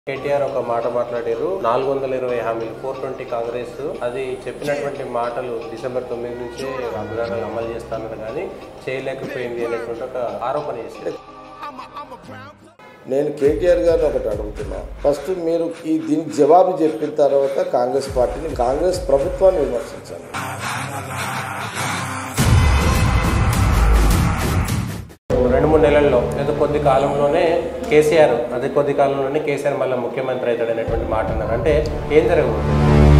కేటీఆర్ ఒక మాట మాట్లాడారు నాలుగు వందల ఇరవై హామీలు ఫోర్ ట్వంటీ కాంగ్రెస్ అది చెప్పినటువంటి మాటలు డిసెంబర్ తొమ్మిది నుంచే వాగ్దానాలు అమలు చేస్తానని కానీ చేయలేకపోయింది అనేటువంటి ఒక ఆరోపణ చేశారు నేను కేటీఆర్ గారిని ఒకటి అడుగుతున్నా ఫస్ట్ మీరు ఈ దీనికి జవాబు చెప్పిన తర్వాత కాంగ్రెస్ పార్టీని కాంగ్రెస్ ప్రభుత్వాన్ని విమర్శించండి రెండు మూడు నెలల్లో ఏదో కొద్ది కాలంలోనే కేసీఆర్ అదే కొద్ది కాలంలోనే కేసీఆర్ మళ్ళీ ముఖ్యమంత్రి అవుతాడు అనేటువంటి మాట అన్నారు అంటే ఏం జరగబోతుంది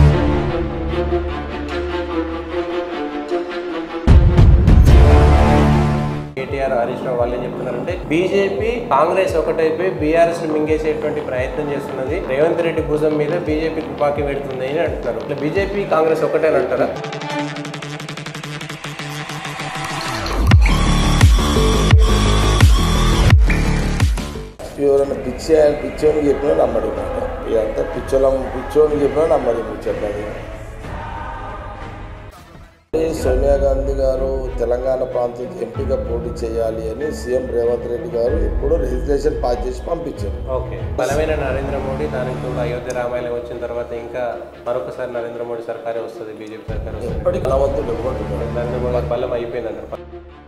కేటీఆర్ హరీష్ రావు వాళ్ళు ఏం చెప్తున్నారంటే బీజేపీ కాంగ్రెస్ ఒకటైపోయి బీఆర్ఎస్ ని మింగేసేటువంటి ప్రయత్నం చేస్తున్నది రేవంత్ రెడ్డి భుజం మీద బీజేపీ తుపాకీ పెడుతుంది అని అంటున్నారు ఇట్లా బీజేపీ కాంగ్రెస్ ఒకటే అంటారా ఎవరైనా పిచ్చి పిచ్చోని చెప్పినా నమ్మడి మాట ఇదంతా పిచ్చోళం పిచ్చోని చెప్పినా నమ్మడి చెప్పండి సోనియా గాంధీ గారు తెలంగాణ ప్రాంతం ఎంపీగా పోటీ చేయాలి అని సీఎం రేవంత్ రెడ్డి గారు ఇప్పుడు రిజిస్ట్రేషన్ పాస్ చేసి పంపించారు ఓకే బలమైన నరేంద్ర మోడీ దానికి కూడా అయోధ్య రామాయణం వచ్చిన తర్వాత ఇంకా మరొకసారి నరేంద్ర మోడీ సర్కారే వస్తుంది బీజేపీ సర్కార్ వస్తుంది ఇప్పటికి బలవంతుడు ఇవ్వకుంటున్నారు నరేంద్ర మోడీ బలం అయిపోయిందంటారు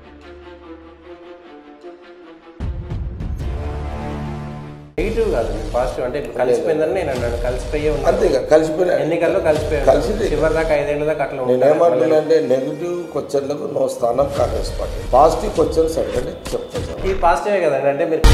నెగిటివ్ కాదు పాజిటివ్ అంటే కలిసిపోయిందని నేను అన్నాను కలిసిపోయే ఉన్నాను అంతేగా కలిసిపోయినా ఎన్నికల్లో కలిసిపోయాను కలిసి- చివరి దాకా ఐదేళ్ల దాకా అట్లా ఉంటాను. నేనేమంటున్నానంటే నెగిటివ్ క్వశ్చన్లకు నో స్థానం కాంగ్రెస్ పార్టీ పాజిటివ్ క్వశ్చన్స్ అడగండి చెప్తాను సార్. ఇది పాజిటివే కదండి అంటే మీరు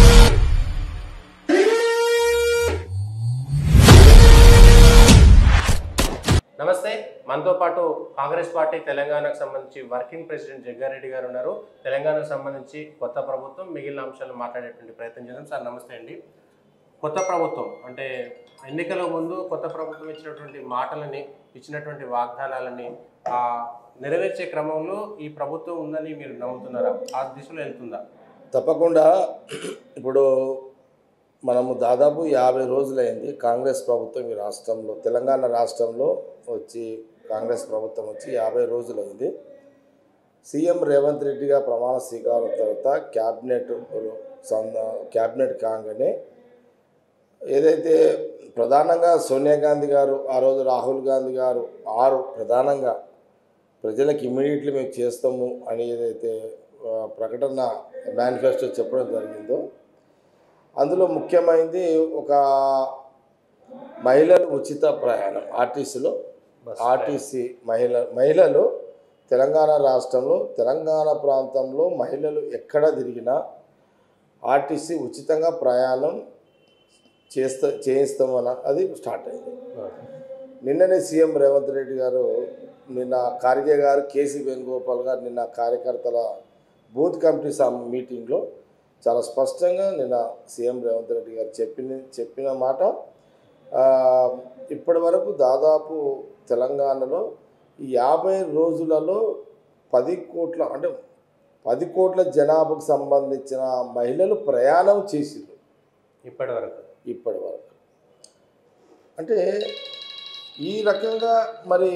నమస్తే మనతో పాటు కాంగ్రెస్ పార్టీ తెలంగాణకు సంబంధించి వర్కింగ్ ప్రెసిడెంట్ జగ్గారెడ్డి గారు ఉన్నారు తెలంగాణకు సంబంధించి కొత్త ప్రభుత్వం మిగిలిన అంశాలు మాట్లాడేటువంటి ప్రయత్నం చేద్దాం సార్ నమస్తే అండి కొత్త ప్రభుత్వం అంటే ఎన్నికల ముందు కొత్త ప్రభుత్వం ఇచ్చినటువంటి మాటలని ఇచ్చినటువంటి వాగ్దానాలని ఆ నెరవేర్చే క్రమంలో ఈ ప్రభుత్వం ఉందని మీరు నమ్ముతున్నారా ఆ దిశలో వెళ్తుందా తప్పకుండా ఇప్పుడు మనము దాదాపు యాభై రోజులైంది కాంగ్రెస్ ప్రభుత్వం ఈ రాష్ట్రంలో తెలంగాణ రాష్ట్రంలో వచ్చి కాంగ్రెస్ ప్రభుత్వం వచ్చి యాభై రోజులైంది సీఎం రేవంత్ రెడ్డిగా ప్రమాణ స్వీకారం తర్వాత క్యాబినెట్ సంద- క్యాబినెట్ కాగానే ఏదైతే ప్రధానంగా సోనియా గాంధీ గారు ఆ రోజు రాహుల్ గాంధీ గారు ఆరు ప్రధానంగా ప్రజలకు ఇమ్మీడియట్లీ మేము చేస్తాము అని ఏదైతే ఆ, ప్రకటన మేనిఫెస్టో చెప్పడం జరిగిందో అందులో ముఖ్యమైనది ఒక మహిళలు ఉచిత ప్రయాణం ఆర్టీసీలో ఆర్టీసీ మహిళ మహిళలు తెలంగాణ రాష్ట్రంలో తెలంగాణ ప్రాంతంలో మహిళలు ఎక్కడ తిరిగినా ఆర్టీసీ ఉచితంగా ప్రయాణం చేస్తా చేయిస్తామన్న అది స్టార్ట్ అయింది నిన్ననే సీఎం రేవంత్ రెడ్డి గారు నిన్న ఖార్గే గారు కేసీ వేణుగోపాల్ గారు నిన్న కార్యకర్తల బూత్ కమిటీ సమ్ మీటింగ్లో చాలా స్పష్టంగా నిన్న సీఎం రేవంత్ రెడ్డి గారు చెప్పిన చెప్పిన మాట ఆ, ఇప్పటి వరకు దాదాపు తెలంగాణలో ఈ యాభై రోజులలో పది కోట్ల అంటే పది కోట్ల జనాభాకు సంబంధించిన మహిళలు ప్రయాణం చేసిర్రు ఇప్పటి వరకు ఇప్పటి వరకు అంటే ఈ రకంగా మరి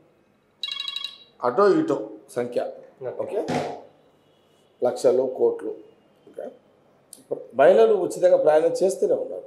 అటో ఇటో సంఖ్య ఓకే లక్షలు కోట్లు ఓకే మహిళలు ఉచితంగా ప్రయాణం చేస్తూనే ఉన్నారు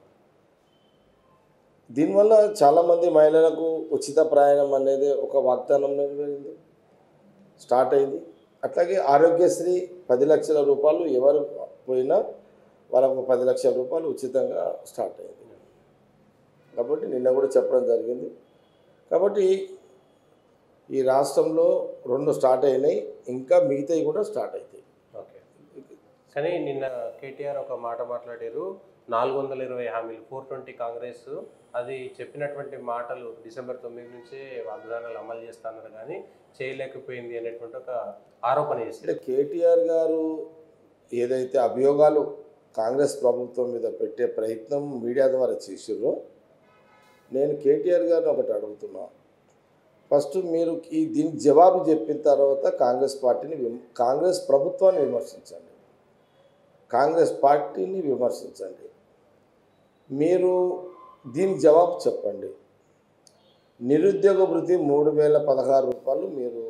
దీనివల్ల చాలామంది మహిళలకు ఉచిత ప్రయాణం అనేది ఒక వాగ్దానం నెరవేరింది స్టార్ట్ అయింది అట్లాగే ఆరోగ్యశ్రీ పది లక్షల రూపాయలు ఎవరు పోయినా వాళ్ళకు పది లక్షల రూపాయలు ఉచితంగా స్టార్ట్ అయింది కాబట్టి నిన్న కూడా చెప్పడం జరిగింది కాబట్టి ఈ రాష్ట్రంలో రెండు స్టార్ట్ అయినాయి ఇంకా మిగతాయి కూడా స్టార్ట్ అవుతాయి ఓకే కానీ నిన్న కేటీఆర్ ఒక మాట మాట్లాడారు నాలుగు వందల ఇరవై హామీలు ఫోర్ ట్వంటీ కాంగ్రెస్ అది చెప్పినటువంటి మాటలు డిసెంబర్ తొమ్మిది నుంచే వాగ్దానాలు అమలు చేస్తానన్నారు కానీ చేయలేకపోయింది అనేటువంటి ఒక ఆరోపణ చేశారు అంటే కేటీఆర్ గారు ఏదైతే అభియోగాలు కాంగ్రెస్ ప్రభుత్వం మీద పెట్టే ప్రయత్నం మీడియా ద్వారా చేసిర్రో నేను కేటీఆర్ గారిని ఒకటి అడుగుతున్నా ఫస్ట్ మీరు ఈ దీనికి జవాబు చెప్పిన తర్వాత కాంగ్రెస్ పార్టీని విమ- కాంగ్రెస్ ప్రభుత్వాన్ని విమర్శించండి కాంగ్రెస్ పార్టీని విమర్శించండి మీరు దీనికి జవాబు చెప్పండి నిరుద్యోగ వృత్తి మూడు వేల పదహారు రూపాయలు మీరు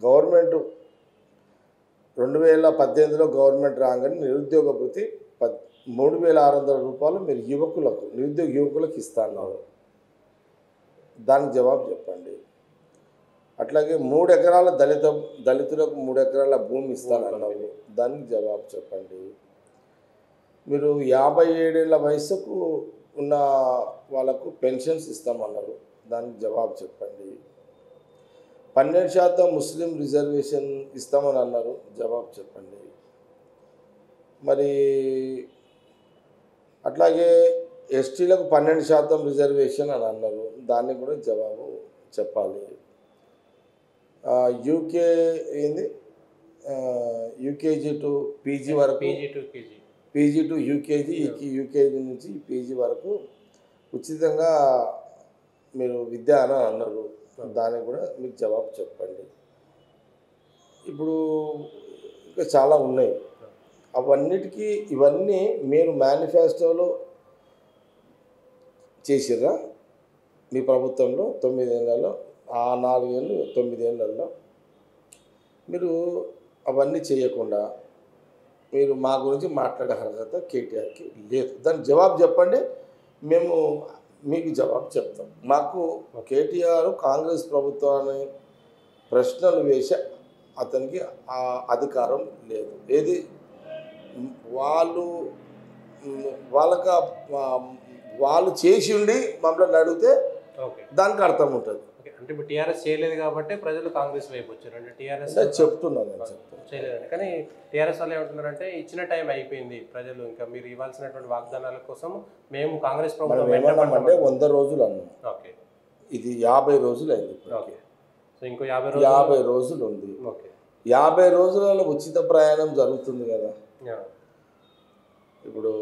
గవర్నమెంట్ రెండు వేల పద్దెనిమిదిలో గవర్నమెంట్ రాగానే నిరుద్యోగ వృత్తి పద్ మూడు వేల ఆరు వందల రూపాయలు మీరు యువకులకు నిరుద్యోగ యువకులకు ఇస్తాన్నారు దానికి జవాబు చెప్పండి అట్లాగే మూడు ఎకరాల దళిత దళితులకు మూడు ఎకరాల భూమి ఇస్తానన్నారు దానికి జవాబు చెప్పండి మీరు యాభై ఏడేళ్ల వయసుకు ఉన్న వాళ్ళకు పెన్షన్స్ ఇస్తామన్నారు దానికి జవాబు చెప్పండి పన్నెండు శాతం ముస్లిం రిజర్వేషన్ ఇస్తామని అన్నారు జవాబు చెప్పండి మరి అట్లాగే ఎస్టీలకు పన్నెండు శాతం రిజర్వేషన్ అని అన్నారు దానికి కూడా జవాబు చెప్పాలి ఆ, యూకే ఏంది ఆ, యూకేజీ టు పీజీ వరకు PG to PG PG to UKG UKG నుంచి పీజీ వరకు ఉచితంగా మీరు విద్య అని అన్నారు దానికి కూడా మీకు జవాబు చెప్పండి ఇప్పుడు ఇంకా చాలా ఉన్నాయి అవన్నిటికీ ఇవన్నీ మీరు మేనిఫెస్టోలో చేసిర్రా మీ ప్రభుత్వంలో తొమ్మిదేళ్లలో ఆ నాలుగేళ్ళు తొమ్మిదేళ్లలో మీరు అవన్నీ చేయకుండా మీరు మా గురించి మాట్లాడే అర్హత కేటీఆర్కి లేదు దానికి జవాబు చెప్పండి మేము మీకు జవాబు చెప్తాం మాకు కేటీఆర్ కాంగ్రెస్ ప్రభుత్వాన్ని ప్రశ్నలు వేసే అతనికి ఆ అధికారం లేదు ఏది వాళ్ళు మ్, వాళ్ళకి ఆ- వాళ్ళు చేసి ఉండి మమ్మల్ని అడిగితే ఓకే దానికి అర్థం ఉంటుంది ఓకే అంటే ఇప్పుడు టీఆర్ఎస్ చేయలేదు కాబట్టి ప్రజలు కాంగ్రెస్ వైపు వచ్చారు అంటే టీఆర్ఎస్ అంటే చెప్తున్నాను నేను చెప్తాను చేయలేదండి కానీ టీఆర్ఎస్ వాళ్ళు ఏమంటున్నారంటే ఇచ్చిన టైం అయిపోయింది ప్రజలు ఇంకా మీరు ఇవ్వాల్సినటువంటి వాగ్దానాల కోసం మేము కాంగ్రెస్ మనం ప్రభుత్వం ఏమన్నామంటే వెంటబడతామని- వంద రోజులు అన్నాం ఓకే ఇది యాభై రోజులు అయింది ఇప్పటికి. ఓకే సో ఇంకో యాభై రోజులు యాభై రోజులు ఉంది ఓకే యాభై రోజులలో ఉచిత ప్రయాణం జరుగుతుంది కదా యా. ఇప్పుడు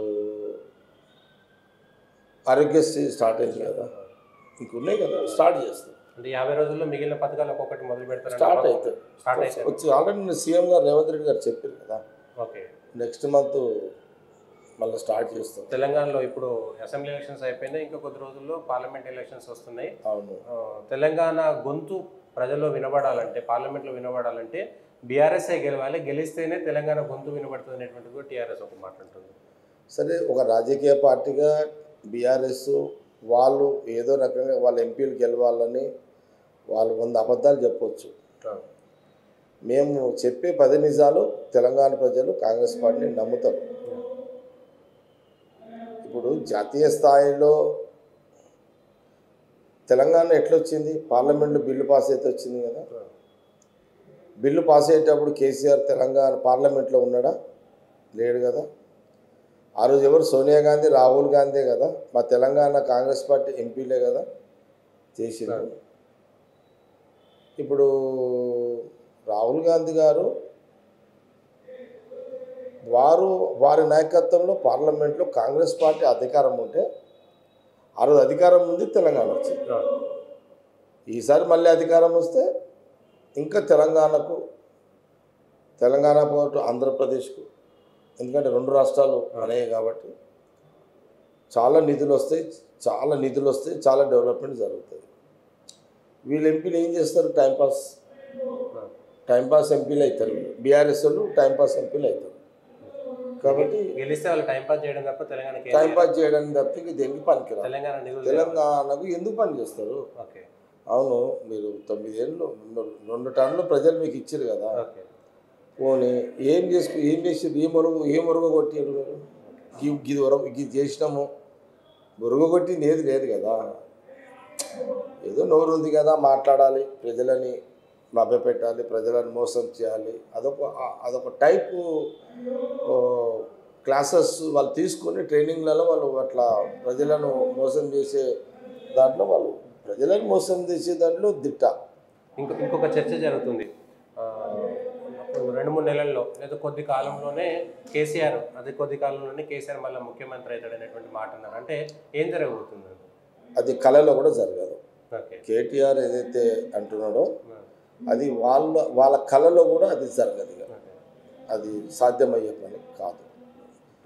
ఆరోగ్యశ్రీ స్టార్ట్ అయింది కదా ఇంకున్నాయి కదా స్టార్ట్ చేస్తాం అంటే యాభై రోజుల్లో మిగిలిన పథకాలు ఒక్కొక్కటి మొదలు పెడతారు స్టార్ట్ అవుతాయి స్టార్ట్ అయితే వచ్చి ఆల్రెడీ నేను సీఎం గారు రేవంత్ రెడ్డి గారు చెప్పారు కదా ఓకే నెక్స్ట్ మంత్ మళ్ళీ స్టార్ట్ చేస్తాం తెలంగాణలో ఇప్పుడు అసెంబ్లీ ఎలక్షన్స్ అయిపోయినాయి ఇంకా కొద్ది రోజుల్లో పార్లమెంట్ ఎలక్షన్స్ వస్తున్నాయి అవును ఆ, తెలంగాణ గొంతు ప్రజల్లో వినబడాలంటే పార్లమెంట్లో వినబడాలంటే బీఆర్ఎస్ఏ గెలవాలి గెలిస్తేనే తెలంగాణ గొంతు వినబడుతుంది అనేటువంటిది కూడా టీఆర్ఎస్ ఒక మాట అంటుంది సరే ఒక రాజకీయ పార్టీగా బీఆర్ఎస్ వాళ్ళు ఏదో రకంగా వాళ్ళ ఎంపీలు గెలవాలని వాళ్ళు వంద అబద్ధాలు చెప్పొచ్చు మేము చెప్పే పది నిజాలు తెలంగాణ ప్రజలు కాంగ్రెస్ పార్టీని నమ్ముతారు ఇప్పుడు జాతీయ స్థాయిలో తెలంగాణ ఎట్లొచ్చింది పార్లమెంట్లో బిల్లు పాస్ అయితే వచ్చింది కదా బిల్లు పాస్ అయ్యేటప్పుడు కేసీఆర్ తెలంగాణ పార్లమెంట్లో ఉన్నాడా లేడు కదా ఆ రోజు ఎవరు సోనియా గాంధీ రాహుల్ గాంధీ కదా మా తెలంగాణ కాంగ్రెస్ పార్టీ ఎంపీలే కదా చేసింది ఇప్పుడు రాహుల్ గాంధీ గారు వారు వారి నాయకత్వంలో పార్లమెంట్లో కాంగ్రెస్ పార్టీ అధికారం ఉంటే ఆ రోజు అధికారం ఉంది తెలంగాణ వచ్చింది ఈసారి మళ్ళీ అధికారం వస్తే ఇంకా తెలంగాణకు తెలంగాణ పాటు ఆంధ్రప్రదేశ్కు ఎందుకంటే రెండు రాష్ట్రాలు అనేవి కాబట్టి చాలా నిధులు వస్తాయి చాలా నిధులు వస్తాయి చాలా డెవలప్మెంట్ జరుగుతుంది వీళ్ళు ఎంపీలు ఏం చేస్తారు టైంపాస్ టైంపాస్ ఎంపీలు అవుతారు బీఆర్ఎస్ వాళ్ళు టైంపాస్ ఎంపీలు అవుతారు కాబట్టి గెలిస్తే వాళ్ళు టైం పాస్ చేయడం తప్ప తెలంగాణకి ఏం టైంపాస్ చేయడానికి తప్పితే ఇంక దేనికి పనికిరా తెలంగాణ నిధులు తెలంగాణకు ఎందుకు పని చేస్తారు ఓకే అవును మీరు తొమ్మిదేళ్ళు రెండు టన్నులు ప్రజలు మీకు ఇచ్చారు కదా ఓకే పోనీ ఏం చేసుకు ఏం చేసి ఏం ఒరుగు ఏం ఒరుగు కొట్టారు మీరు గి- గిది ఒరగ ఇది చేసినాము ఒరుగు కొట్టింది ఏది లేదు కదా ఏదో నోరు ఉంది కదా మాట్లాడాలి ప్రజలని మభ్యపెట్టాలి ప్రజలను మోసం చేయాలి అదొక ఆ- అదొక టైపు ఓ, క్లాసెస్ వాళ్ళు తీసుకొని ట్రైనింగ్లలో వాళ్ళు అట్లా ప్రజలను మోసం చేసే దాంట్లో వాళ్ళు ప్రజలను మోసం చేసే దాంట్లో దిట్ట ఇంకో ఇంకొక చర్చ జరుగుతుంది ఆ, అప్పుడు రెండు మూడు నెలల్లో లేదా కొద్ది కాలంలోనే కేసీఆర్ అదే కొద్ది కాలంలోనే కేసీఆర్ మళ్ళీ ముఖ్యమంత్రి అవుతాడు అనేటువంటి మాట అన్నారు అంటే ఏం జరగబోతుంది అది కళలో కూడా జరగదు ఓకే కేటీఆర్ ఏదైతే అంటున్నాడో అది వాళ్ళ వాళ్ళ కళలో కూడా అది జరగదు ఇక. ఓకే. అది సాధ్యమయ్యే పని కాదు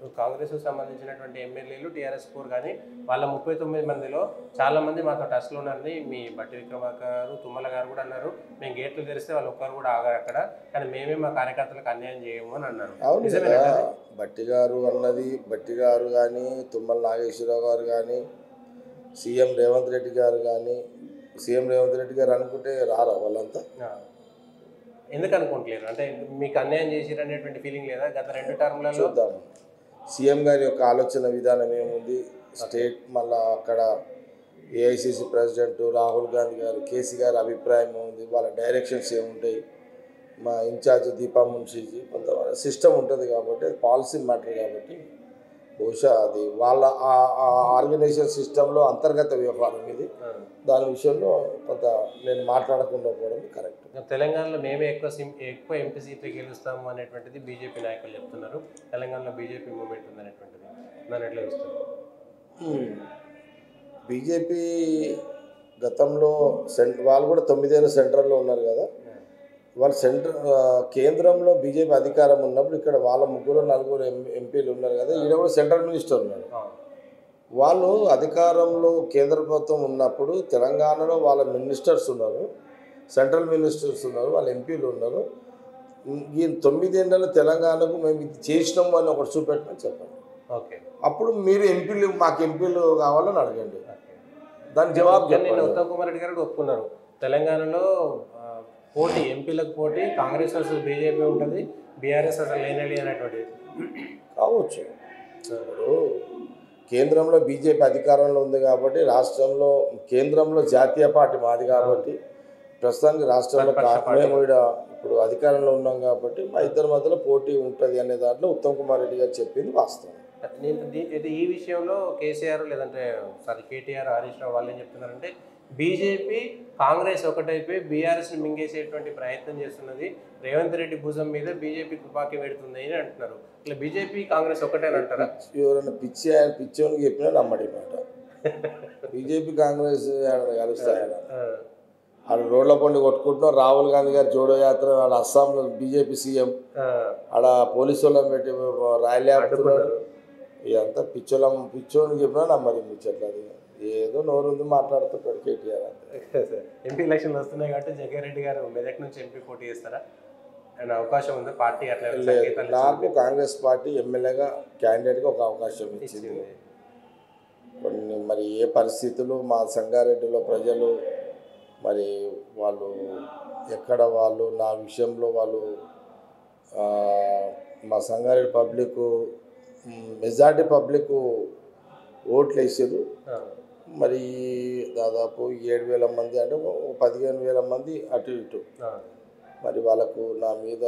కాంగ్రెస్ సంబంధించినటువంటి ఎమ్మెల్యేలు టీఆర్ఎస్ కోర్ కానీ వాళ్ళ ముప్పై తొమ్మిది మందిలో చాలా మంది మాతో టచ్లో ఉన్నారని మీ బట్టి విక్రమార్క గారు తుమ్మల గారు కూడా అన్నారు మేము గేట్లు తెరిస్తే వాళ్ళు ఒక్కరు కూడా ఆగారు అక్కడ కానీ మేమే మా కార్యకర్తలకు అన్యాయం చేయము అని అన్నారు అవును నిజమేనా కదా అది? బట్టి గారు అన్నది బట్టి గారు కానీ తుమ్మల నాగేశ్వరరావు గారు కానీ సీఎం రేవంత్ రెడ్డి గారు కానీ సీఎం రేవంత్ రెడ్డి గారు అనుకుంటే రారా వాళ్ళంతా ఆ. ఎందుకు అనుకుంటలేరు అంటే మీకు అన్యాయం చేసిరు అనేటువంటి ఫీలింగ్ లేదా గత రెండు టర్మ్లలో చూద్దాం సీఎం గారి యొక్క ఆలోచన విధానం ఏముంది స్టేట్ మళ్ళా అక్కడ ఏఐసిసి ప్రెసిడెంట్ రాహుల్ గాంధీ గారు కేసీ గారి అభిప్రాయం ఏముంది వాళ్ళ డైరెక్షన్స్ ఏముంటాయి మా ఇన్ఛార్జ్ దీపా మున్షీజీ కొంత సిస్టమ్ ఉంటుంది కాబట్టి పాలసీ మ్యాటర్ కాబట్టి బహుశా అది వాళ్ళ ఆ ఆర్గనైజేషన్ సిస్టంలో అంతర్గత వ్యవహారం ఇది ఆ. దాని విషయంలో కొంత నేను మాట్లాడకుండా పోవడం కరెక్ట్ తెలంగాణలో మేమే ఎక్కువ సిం- ఎక్కువ ఎంపీ సీట్లు గెలుస్తాము అనేటువంటిది బీజేపీ నాయకులు చెప్తున్నారు తెలంగాణలో బీజేపీ మూవ్మెంట్ ఉంది అనేటువంటిది దాన్ని ఎట్లా చూస్తారు బీజేపీ గతంలో సెంట్ వాళ్ళు కూడా తొమ్మిదేళ్ళ సెంట్రల్లో ఉన్నారు కదా వాళ్ళు సెంటర్ ఆ, కేంద్రంలో బీజేపీ అధికారం ఉన్నప్పుడు ఇక్కడ వాళ్ళ ముగ్గురు నలుగురు ఎం ఎంపీలు ఉన్నారు కదా ఈడ కూడా సెంట్రల్ మినిస్టర్ ఉన్నారు ఆ. వాళ్ళు అధికారంలో కేంద్ర ప్రభుత్వం ఉన్నప్పుడు తెలంగాణలో వాళ్ళ మినిస్టర్స్ ఉన్నారు సెంట్రల్ మినిస్టర్స్ ఉన్నారు వాళ్ళ ఎంపీలు ఉన్నారు ఈ తొమ్మిదేళ్ళలో తెలంగాణకు మేము ఇది చేసినాము అని ఒకటి చూపెట్టమని చెప్పండి ఓకే అప్పుడు మీరు ఎంపీలు మాకు ఎంపీలు కావాలని అడగండి ఓకే. దానికి జవాబు కానీ నిన్న చెప్పండి ఉత్తమ్ కుమార్ రెడ్డి గారు కూడా ఒప్పుకున్నారు తెలంగాణలో ఆ, పోటీ ఎంపీలకు పోటీ కాంగ్రెస్ వర్సెస్ బీజేపీ ఉంటుంది బీఆర్ఎస్ అసలు లేనడి అనేటువంటిది కావచ్చు ఇప్పుడు కేంద్రంలో బీజేపీ అధికారంలో ఉంది కాబట్టి రాష్ట్రంలో కేంద్రంలో జాతీయ పార్టీ మాది కాబట్టి ప్రస్తుతానికి రాష్ట్రంలో ప్రతిపక్ష కా- పార్టీ. మేము ఈడ ఇప్పుడు అధికారంలో ఉన్నాం కాబట్టి మా ఇద్దరి మధ్యలో పోటీ ఉంటుంది అనే దాంట్లో ఉత్తమ్ కుమార్ రెడ్డి గారు చెప్పింది వాస్తవం నేను దీ- ఇది ఈ విషయంలో కేసీఆర్ లేదంటే సారీ కేటీఆర్ హరీష్ రావు వాళ్ళు ఏం చెప్తున్నారంటే బీజేపీ కాంగ్రెస్ ఒకటైపోయి బీఆర్ఎస్ని మింగేసేటువంటి ప్రయత్నం చేస్తున్నది రేవంత్ రెడ్డి భుజం మీద బీజేపీ తుపాకీ పెడుతుంది అని అంటున్నారు ఇట్లా బీజేపీ కాంగ్రెస్ ఒకటేని అంటారా ఎవరైనా పిచ్చి ఆయన పిచ్చోనికి చెప్పినా నమ్మడి మాట బీజేపీ కాంగ్రెస్ ఆయన కలుస్తాయన ఆ, ఆడ రోడ్ల పండి కొట్టుకుంటున్నాం రాహుల్ గాంధీ గారు జోడో యాత్ర ఆడ అస్సాంలో బీజేపీ సీఎం ఆ, ఆడ పోలీసు వాళ్ళని పెట్టి ర్యాలీ ఆడుతున్నారు అడ్డుకున్నారు ఇదంతా పిచ్చోళ్ళం పిచ్చోని చెప్పినా నమ్మది ముచ్చట్లు అది ఏదో నోరుంది మాట్లాడుతుంటాడు కేటీఆర్ అంతే ఎంపీ ఎలక్షన్లు వస్తున్నాయి కాబట్టి జగ్గారెడ్డి గారు మెదక్ నుంచి ఎంపీ పోటీ చేస్తారా అండ్ అవకాశం ఉందా పార్టీ అట్లా లేదు సంకేతాలు నాకు కాంగ్రెస్ పార్టీ ఎమ్మెల్యేగా క్యాండిడేట్గా ఒక అవకాశం ఇచ్చింది ఇచ్చింది కొన్ని మరి ఏ పరిస్థితులు మా సంగారెడ్డిలో ప్రజలు మరి వాళ్ళు ఎక్కడ వాళ్ళు నా విషయంలో వాళ్ళు ఆ, మా సంగారెడ్డి పబ్లిక్ మెజార్టీ పబ్లిక్ ఓట్లు వేసారు ఆ, మరి దాదాపు ఏడు వేల మంది అంటే ఓ పదిహేను వేల మంది అటు ఇటు ఆ, మరి వాళ్ళకు నా మీద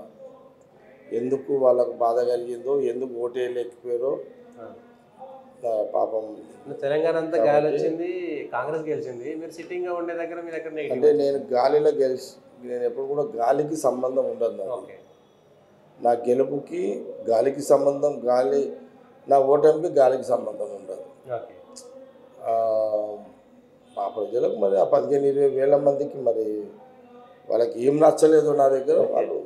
ఎందుకు వాళ్ళకు బాధ కలిగిందో ఎందుకు ఓటు వేయలేకపోయారో ఆ. ఆ, పాపం ఇప్పుడు తెలంగాణ అంతా గాలి వచ్చింది కాంగ్రెస్ గెలిచింది మీరు సిట్టింగ్ గా ఉండే దగ్గర మీ దగ్గర అంటే నెగిటివ్ నేను గాలిలో గెలిచి నేను ఎప్పుడు కూడా గాలికి సంబంధం ఉండదు నాకు. ఓకే నా గెలుపుకి గాలికి సంబంధం గాలి నా ఓటమికి గాలికి సంబంధం ఉండదు ఓకే ఆ, ఆ ప్రజలకు మరి ఆ పదిహేను ఇరవై వేల మందికి మరి వాళ్ళకి ఏం నచ్చలేదు నా దగ్గర వాళ్ళు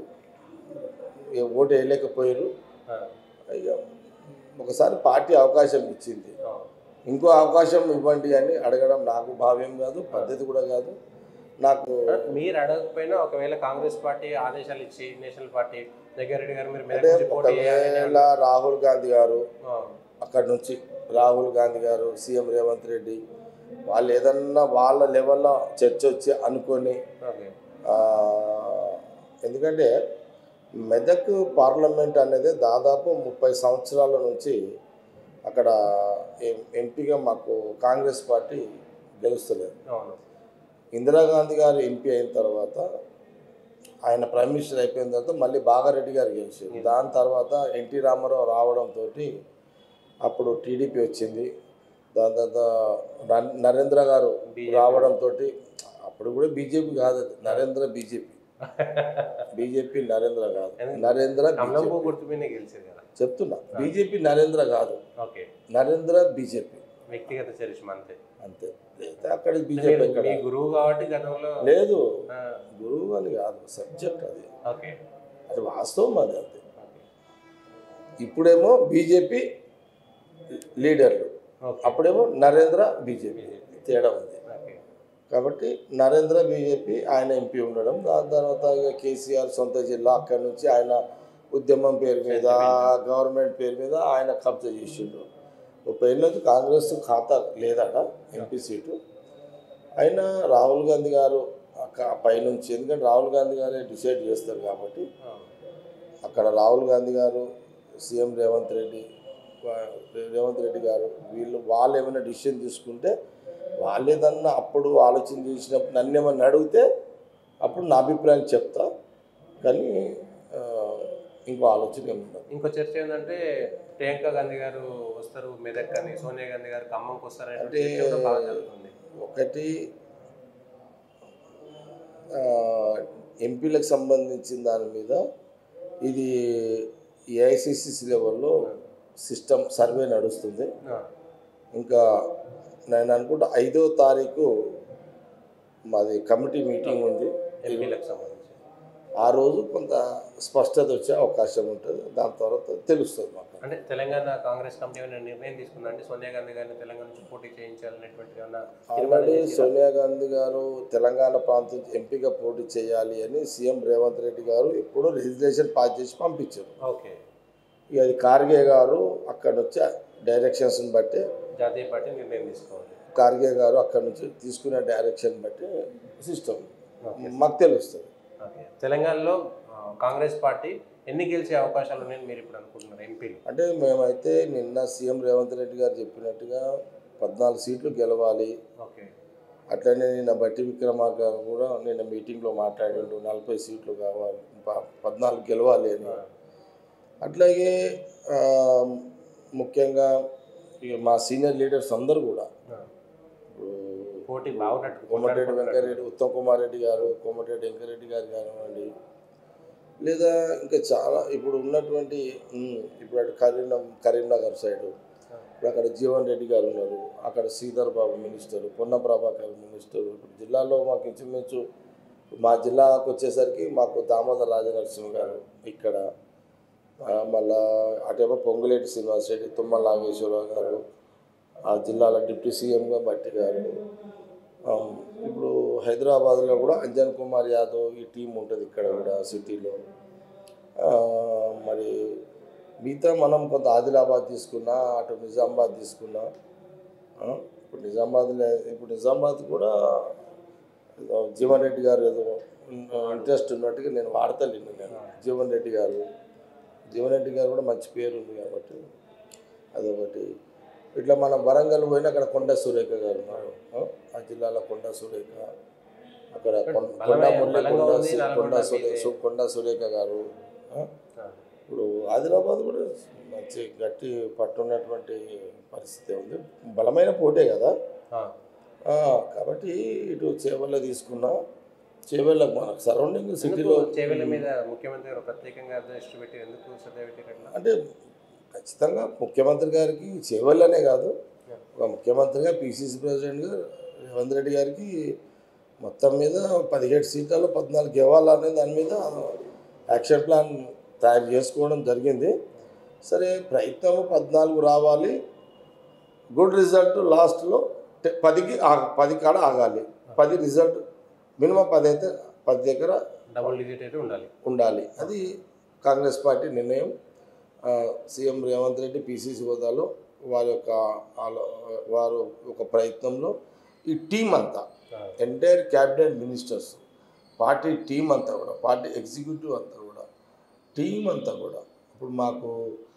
ఏ ఓటు వేయలేకపోయారు ఆ, ఇక ఒకసారి పార్టీ అవకాశం ఇచ్చింది ఆ, ఇంకో అవకాశం ఇవ్వండి అని అడగడం నాకు భావ్యం కాదు పద్ధతి కూడా కాదు నాకు మీరు అడగకపోయినా ఒకవేళ కాంగ్రెస్ పార్టీ ఆదేశాలు ఇచ్చి నేషనల్ పార్టీ జగ్గారెడ్డి గారు మీరు మెదక్ అంటే నుంచి పోటీ చేయాలి అని ఒకవేళ రాహుల్ గాంధీ గారు ఆ, అక్కడి నుంచి రాహుల్ గాంధీ గారు సీఎం రేవంత్ రెడ్డి వాళ్ళు ఏదన్నా వాళ్ళ లెవెల్లో చర్చ వచ్చి అనుకొని ఓకే ఆ, ఎందుకంటే మెదక్ పార్లమెంట్ అనేది దాదాపు ముప్పై సంవత్సరాల నుంచి అక్కడ ఎం- ఎంపీగా మాకు కాంగ్రెస్ పార్టీ గెలుస్తలేదు అవును ఇందిరాగాంధీ గారు ఎంపీ అయిన తర్వాత ఆయన ప్రైమ్ మినిస్టర్ అయిపోయిన తర్వాత మళ్ళీ బాగారెడ్డి గారు గెలిచారు దాని తర్వాత ఎన్టీ రామారావు రావడంతో అప్పుడు టీడీపీ వచ్చింది దాని తర్వాత నర్- నరేంద్ర గారు BJP. రావడంతో అప్పుడు కూడా బీజేపీ కాదు అది నరేంద్ర బీజేపీ బీజేపీ నరేంద్ర కాదు నరేంద్ర కమలం BJP. పువ్వు గుర్తు మీద గెలిచింది కదా చెప్తున్నా బీజేపీ నరేంద్ర కాదు ఓకే నరేంద్ర బీజేపీ వ్యక్తిగత చరిష్మా అంతే అంతే అయితే అక్కడికి బీజేపీ మీరు ఎక్కడ మీ గురువు కాబట్టి గతంలో లేదు ఆ, గురువు అని కాదు సబ్జెక్ట్ అది ఓకే అది వాస్తవం అది అంతే ఓకే ఇప్పుడేమో బీజేపీ లీడర్లు ఓకే అప్పుడేమో నరేంద్ర బీజేపీ తేడా ఉంది ఓకే కాబట్టి నరేంద్ర బీజేపీ ఆయన ఎంపీ ఉండడం దాని తర్వాత ఇక కేసీఆర్ సొంత జిల్లా అక్కడి నుంచి ఆయన ఉద్యమం పేరు మీద గవర్నమెంట్ పేరు మీద ఆయన కబ్జా చేసిండు ముప్పై ఏళ్ళ నుంచి కాంగ్రెస్ ఖాతా లేదట ఎంపీ సీటు అయినా రాహుల్ గాంధీ గారు అక్క- పైనుంచి ఎందుకంటే రాహుల్ గాంధీ గారే డిసైడ్ చేస్తారు కాబట్టి ఆ, అక్కడ రాహుల్ గాంధీ గారు సీఎం రేవంత్ రెడ్డి వా- రేవంత్ రెడ్డి గారు వీళ్ళు వాళ్ళు ఏమైనా డిసిషన్ తీసుకుంటే వాళ్ళు ఏదన్నా అప్పుడు ఆలోచన చేసినప్పుడు నన్ను ఏమన్నా అడిగితే అప్పుడు నా అభిప్రాయం చెప్తా కానీ ఆ, ఇంకో ఆలోచన ఏమి ఉండదు ఇంకో చర్చ ఏంటంటే ప్రియాంక గాంధీ గారు వస్తారు మెదక్ అని సోనియా గాంధీ గారు ఖమ్మంకి వస్తారనే అంటే- చర్చ కూడా బాగా జరుగుతుంది ఒకటి ఆ, ఎంపీలకు సంబంధించిన దాని మీద ఇది ఏఐసిసి లెవెల్లో సిస్టమ్ సర్వే నడుస్తుంది ఆ, ఇంకా నేను అనుకుంటా ఐదో తారీఖు మాది కమిటీ మీటింగ్ ఉంది ఎంపీలకు సంబంధించి ఆ రోజు కొంత స్పష్టత వచ్చే అవకాశం ఉంటుంది దాని తర్వాత తెలుస్తుంది మాకు అంటే తెలంగాణ కాంగ్రెస్ కమిటీ ఏమైనా నిర్ణయం తీసుకుందంటే సోనియా గాంధీ గారిని తెలంగాణ నుంచి పోటీ చేయించాలనేటువంటి ఏమైనా తీర్మానం ఆల్రెడీ చేసిందా? సోనియా గాంధీ గారు తెలంగాణ ప్రాంతం ఎంపీగా పోటీ చేయాలి అని సీఎం రేవంత్ రెడ్డి గారు ఎప్పుడో రిజిస్ట్రేషన్ పాస్ చేసి పంపించారు ఓకే ఇక అది ఖార్గే గారు అక్కడ నుంచి డైరెక్షన్స్ని బట్టి జాతీయ పార్టీ నిర్ణయం తీసుకోవాలి ఖార్గే గారు అక్కడ నుంచి తీసుకునే డైరెక్షన్ బట్టి సిస్టమ్ ఓకే. మాకు తెలుస్తుంది ఓకే తెలంగాణలో ఆ, కాంగ్రెస్ పార్టీ ఎన్ని గెలిచే అవకాశాలు ఉన్నాయని మీరు ఇప్పుడు అనుకుంటున్నారు ఎంపీలు అంటే మేమైతే నిన్న సీఎం రేవంత్ రెడ్డి గారు చెప్పినట్టుగా పద్నాలుగు సీట్లు గెలవాలి ఓకే అట్లనే నిన్న బట్టి విక్రమార్క గారు కూడా నిన్న మీటింగ్లో మాట్లాడిండు నలభై సీట్లు కావాలి ప- పద్నాలుగు గెలవాలి అని అట్లాగే ఆ, ముఖ్యంగా ఇక మా సీనియర్ లీడర్స్ అందరూ కూడా ఆ, ఇప్పుడు పోటీ బాగున్నట్టు కోమటిరెడ్డి వెంకరెడ్డి ఉత్తమ్ కుమార్ రెడ్డి గారు కోమటిరెడ్డి వెంకరెడ్డి గారు కానివ్వండి లేదా ఇంకా చాలా ఇప్పుడు ఉన్నటువంటి ఉమ్, ఇప్పుడు అటు కరీం కరీంనగర్ సైడు ఇప్పుడు అక్కడ జీవన్ రెడ్డి గారు ఉన్నారు అక్కడ శ్రీధర్ బాబు మినిస్టర్ పొన్న ప్రభాకర్ మినిస్టర్ ఇప్పుడు జిల్లాలో మాకు ఇంచుమించు మా జిల్లాకు వచ్చేసరికి మాకు దామోదర్ రాజనరసింహ గారు ఇక్కడ ఆ, మళ్ళా అటేమో పొంగులేటి శ్రీనివాస్ రెడ్డి తుమ్మల నాగేశ్వరరావు గారు ఆ జిల్లాలో డిప్యూటీ సీఎంగా బట్టి గారు ఆ, ఇప్పుడు హైదరాబాద్లో కూడా అంజన్ కుమార్ యాదవ్ ఈ టీం ఉంటుంది ఇక్కడ కూడా సిటీలో ఆ, మరి మిగతా మనం కొంత ఆదిలాబాద్ తీసుకున్నా అటు నిజామాబాద్ తీసుకున్నా ఆ, ఇప్పుడు నిజామాబాద్ ఇప్పుడు నిజామాబాద్ కూడా ఏదో జీవన్ రెడ్డి గారు ఏదో ఇంట్రెస్ట్ ఉన్నట్టుగా నేను వాడతలేను నేను జీవన్ రెడ్డి గారు జీవన్ రెడ్డి గారు కూడా మంచి పేరు ఉంది కాబట్టి అదొకటి ఇట్లా మనం వరంగల్ పోయినా అక్కడ కొండ సురేఖ గారు ఉన్నారు ఆ, ఆ జిల్లాలో కొండ సురేఖ అక్కడ కొం- కొండ బలమే- మురళి బలంగా కొండ ఉంది సు- నల్గొండ కొండ సురే- మీదే. సు- కొండ సురేఖ గారు ఆ, ఆ, ఇప్పుడు ఆదిలాబాద్ కూడా మంచి గట్టి పట్టున్నటువంటి పరిస్థితి ఉంది బలమైన పోటే కదా ఆ, ఆ, కాబట్టి ఇటు చేవల్ల తీసుకున్నా చేవెళ్ళకు మనకు సరౌండింగ్ ఎందుకు సిటీలో చేవెళ్ళ మీద ముఖ్యమంత్రి గారు ప్రత్యేకంగా దృష్టి పెట్టి ఎందుకు శ్రద్ధ పెట్టినట్లా అంటే ఖచ్చితంగా ముఖ్యమంత్రి గారికి చేవల్లనే కాదు ఒక ముఖ్యమంత్రిగా పిసిసి ప్రెసిడెంట్గా రేవంత్ రెడ్డి గారికి మొత్తం మీద పదిహేడు సీట్లలో పద్నాలుగు గెవాలనే దాని మీద యాక్షన్ ప్లాన్ తయారు చేసుకోవడం జరిగింది సరే ప్రయత్నం పద్నాలుగు రావాలి గుడ్ రిజల్ట్ లాస్ట్లో టె- పదికి ఆగ పది కాడ ఆగాలి పది రిజల్ట్ మినిమం పది అయితే పది దగ్గర డబుల్ డిజిట్ అయితే ఉండాలి ఉండాలి అది కాంగ్రెస్ పార్టీ నిర్ణయం ఆ, సీఎం రేవంత్ రెడ్డి పిసిసి హోదాలో వారి యొక్క ఆలో వారు ఒక ప్రయత్నంలో ఈ టీం అంతా ఆ, entire cabinet ministers party team అంతా కూడా పార్టీ ఎగ్జిక్యూటివ్ అంతా కూడా టీం అంతా కూడా ఇప్పుడు మాకు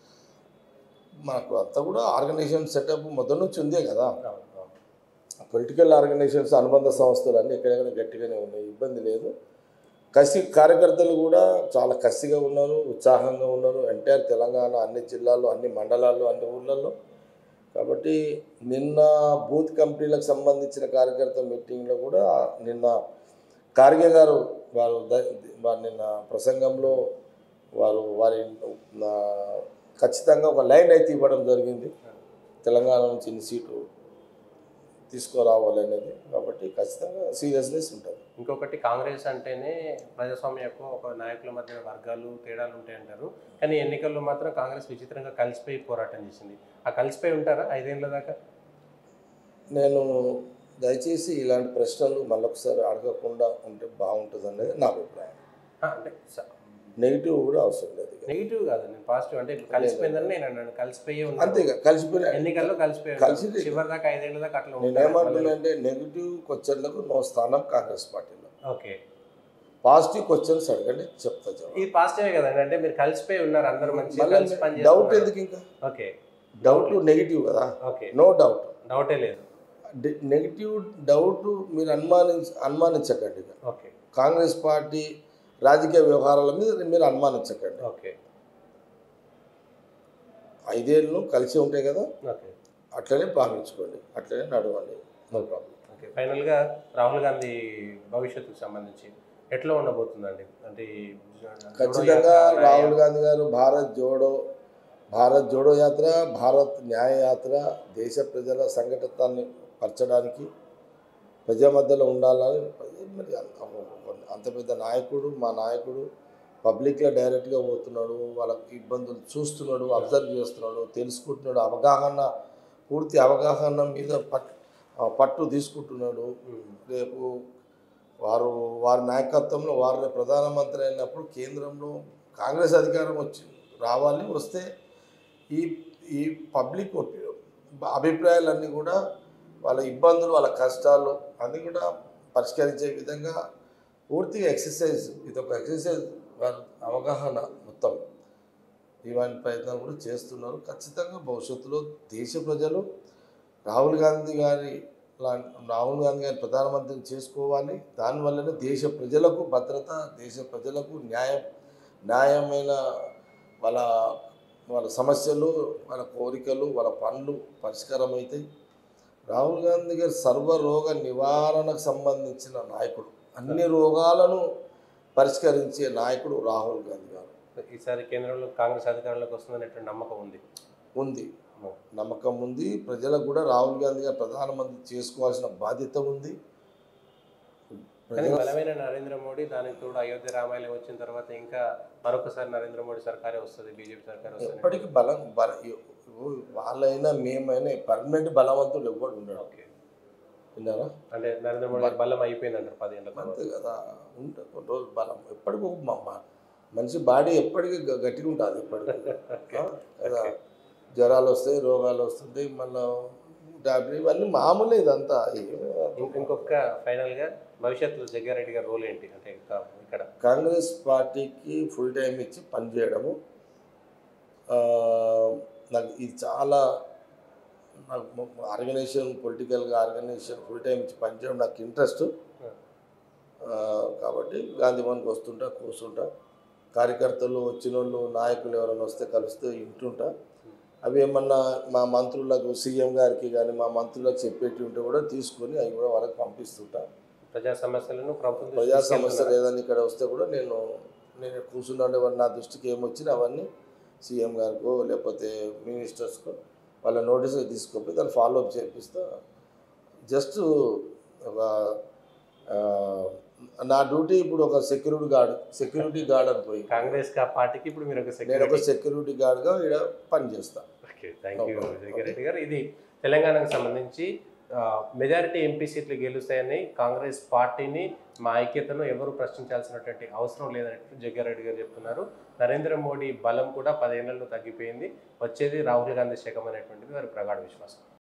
మాకు అంతా కూడా ఆర్గనైజేషన్ సెటప్ మొదటి నుంచి ఉందే కదా అవును, అవును. పొలిటికల్ ఆర్గనైజేషన్స్ అనుబంధ సంస్థలు అన్నీ ఎక్కడెక్కడ గట్టిగానే ఉన్నాయి ఇబ్బంది లేదు కసి కార్యకర్తలు కూడా చాలా కసిగా ఉన్నారు ఉత్సాహంగా ఉన్నారు ఎంటైర్ తెలంగాణ అన్ని జిల్లాల్లో అన్ని మండలాల్లో అన్ని ఊర్లలో కాబట్టి నిన్న బూత్ కమిటీలకు సంబంధించిన కార్యకర్త మీటింగ్లో కూడా నిన్న ఖార్గే గారు వారు ద- వారు నిన్న ప్రసంగంలో వారు వారి ఆ, ఖచ్చితంగా ఒక లైన్ అయితే ఇవ్వడం జరిగింది తెలంగాణ నుంచి ఇన్ని సీటు తీసుకురావాలి అనేది కాబట్టి ఖచ్చితంగా సీరియస్నెస్ ఉంటుంది ఇంకొకటి కాంగ్రెస్ అంటేనే ప్రజాస్వామ్య యొక్క ఒక నాయకుల మధ్య వర్గాలు తేడాలు ఉంటాయంటారు కానీ ఎన్నికల్లో మాత్రం కాంగ్రెస్ విచిత్రంగా కలిసిపోయి పోరాటం చేసింది ఆ కలిసిపోయి ఉంటారా ఐదేళ్ల దాకా నేను దయచేసి ఇలాంటి ప్రశ్నలు మళ్ళొకసారి అడగకుండా ఉంటే బాగుంటుంది అనేది నా అభిప్రాయం ఆ, అంటే నెగిటివ్ కూడా అవసరం లేదు ఇక. నెగిటివ్ కాదు నేను పాజిటివ్ అంటే ఇప్పుడు కలిసిపోయిందని నేను అన్నాను కలిసిపోయి ఉన్నారు. అంతేగా కలిసిపోయిన ఎన్నికల్లో కలిసిపోయి కలిసి ఉన్నారు. చివరి దాకా ఐదేళ్ల దాకా అట్లా నేను ఉంటారు. ఏమంటున్నా అంటే నెగిటివ్ క్వశ్చన్లకు నో స్థానం కాంగ్రెస్ పార్టీలో ఓకే పాజిటివ్ క్వశ్చన్స్ అడగండి చెప్తా జవాబు. ఇది పాజిటివ్ కదండి అంటే మీరు కలిసిపోయి ఉన్నారు అందరూ మంచిగా మళ్ళీ కలిసి పని డౌట్ చేస్తున్నారు. ఎందుకు ఇంకా ఓకే డౌట్ నెగిటివ్ కదా ఓకే నో డౌట్ డౌటే లేదు నెగిటివ్ డౌట్ మీరు అనుమానించ అనుమానించకండి ఇక. ఓకే కాంగ్రెస్ పార్టీ రాజకీయ వ్యవహారాల మీద మీరు అనుమానించకండి ఓకే ఐదేళ్ళు కలిసి ఉంటాయి కదా ఓకే అట్లనే భావించుకోండి అట్లనే నడవండి నో ప్రాబ్లం ఓకే ఫైనల్గా రాహుల్ గాంధీ భవిష్యత్తుకు సంబంధించి ఎట్లా ఉండబోతుందండి అంటే ఈ జోడో ఖచ్చితంగా యాత్ర, రాహుల్ గాంధీ గారు భారత్ జోడో భారత్ జోడో యాత్ర భారత్ న్యాయ యాత్ర దేశ ప్రజల సంఘటనని పరచడానికి ప్రజల మధ్యలో ఉండాలని మరి అంత- అంత పెద్ద నాయకుడు మా నాయకుడు పబ్లిక్లో డైరెక్ట్గా పోతున్నాడు వాళ్ళకి ఇబ్బందులు చూస్తున్నాడు అబ్జర్వ్ చేస్తున్నాడు తెలుసుకుంటున్నాడు అవగాహన పూర్తి అవగాహన మీద పట్టు ఆ, పట్టు తీసుకుంటున్నాడు ఉమ్, రేపు వారు వారి నాయకత్వంలో వారి ప్రధానమంత్రి అయినప్పుడు కేంద్రంలో కాంగ్రెస్ అధికారం వచ్చి రావాలి వస్తే ఈ ఈ పబ్లిక్ ఒపి- అభిప్రాయాలన్నీ కూడా వాళ్ళ ఇబ్బందులు వాళ్ళ కష్టాలు అన్నీ కూడా పరిష్కరించే విధంగా పూర్తిగా ఎక్సర్సైజ్ ఇది ఒక ఎక్సర్సైజ్ వారి అవగాహన మొత్తం ఇలాంటి ప్రయత్నాలు కూడా చేస్తున్నారు ఖచ్చితంగా భవిష్యత్తులో దేశ ప్రజలు రాహుల్ గాంధీ గారి లాంటి రాహుల్ గాంధీ గారి ప్రధానమంత్రిని చేసుకోవాలి దానివల్లనే దేశ ప్రజలకు భద్రత దేశ ప్రజలకు న్యాయం న్యాయమైన వాళ్ళ వాళ్ళ సమస్యలు వాళ్ళ కోరికలు వాళ్ళ పనులు పరిష్కారం అవుతాయి రాహుల్ గాంధీ గారు సర్వరోగ నివారణకు సంబంధించిన నాయకుడు అన్ని రోగాలను పరిష్కరించే నాయకుడు రాహుల్ గాంధీ గారు ఈసారి కేంద్రంలో కాంగ్రెస్ అధికారంలోకి వస్తుందనేటువంటి నమ్మకం ఉంది ఉంది నమ్మకం ఉంది ప్రజలకు కూడా రాహుల్ గాంధీ గారు ప్రధానమంత్రి చేసుకోవాల్సిన బాధ్యత ఉంది కానీ ప్రజల బలమైన నరేంద్ర మోడీ దానికి తోడు అయోధ్య రామాయణం వచ్చిన తర్వాత ఇంకా మరొకసారి నరేంద్ర మోడీ సర్కారే వస్తుంది బీజేపీ సర్కారే వస్తుంది ఎప్పటికీ బలం బల వాళ్ళైనా మేమైనా పర్మనెంట్ బలవంతులు ఎవ్వడు ఉండడు ఓకే విన్నారా అంటే నరేంద్ర మోడీ బలం అయిపోయింది అంటారు పదేళ్ల తర్వాత అంతే కదా ఉంటుంది కొన్ని రోజులు బలం ఎప్పటికీ ఒక మ- మ- మనిషి బాడీ ఎప్పటికీ గ- గట్టిగా ఉంటుంది ఎప్పటికీ ఆ? కదా జ్వరాలు వస్తాయి రోగాలు వస్తుంటాయి మళ్ళీ డాక్టర్ ఇవన్నీ మామూలే ఇదంతా ఏం- ఇం- ఇంకొక ఫైనల్ గా భవిష్యత్తులో జగ్గారెడ్డి గారి రోల్ ఏంటి అంటే ఇంకా ఇక్కడ కాంగ్రెస్ పార్టీకి ఫుల్ టైం ఇచ్చి పనిచేయడము ఆ, నాకు ఇది చాలా నాకు ఆర్గనైజేషన్ పొలిటికల్గా ఆర్గనైజేషన్ ఫుల్ టైం ఇచ్చి పనిచేయడం నాకు ఇంట్రెస్ట్ కాబట్టి గాంధీ భవన్కి వస్తుంటా కూర్చుంటా కార్యకర్తలు వచ్చిన వాళ్ళు నాయకులు ఎవరైనా వస్తే కలిస్తే వింటుంటా అవి ఏమన్నా మా మంత్రులకు సీఎం గారికి కానీ మా మంత్రులకు చెప్పేటి ఉంటే కూడా తీసుకొని అవి కూడా వాళ్ళకి పంపిస్తుంటా ప్రజా సమస్యలను ప్రభుత్వం దృష్టికి ప్రజా తీసుకెళ్తున్నారు. సమస్యలు ఏదైనా ఇక్కడ వస్తే కూడా నేను నేను కూర్చున్నాను ఎవరు నా దృష్టికి ఏమొచ్చినా అవన్నీ సీఎం గారికో లేకపోతే మినిస్టర్స్కో వాళ్ళ నోటీస్ తీసుకొని దాన్ని ఫాలో అప్ చేపిస్తా జస్ట్ ఒక ఆ, నా డ్యూటీ ఇప్పుడు ఒక సెక్యూరిటీ గార్డ్ సెక్యూరిటీ గార్డ్ అని పోయి కాంగ్రెస్ కా పార్టీకి ఇప్పుడు మీరు ఒక నేను ఒక సెక్యూరిటీ సెక్యూరిటీ గార్డ్గా ఇక్కడ పనిచేస్తాను ఓకే థ్యాంక్ యూ జగ్గారెడ్డి గారు ఇది తెలంగాణకు సంబంధించి మెజారిటీ ఎంపీ సీట్లు గెలుస్తాయని కాంగ్రెస్ పార్టీని మా ఐక్యతను ఎవరు ప్రశ్నించాల్సినటువంటి అవసరం లేదన్నట్టు జగ్గారెడ్డి గారు చెప్తున్నారు నరేంద్ర మోడీ బలం కూడా పదేళ్లలో తగ్గిపోయింది వచ్చేది రాహుల్ గాంధీ శకం అనేటువంటిది వారి ప్రగాఢ విశ్వాసం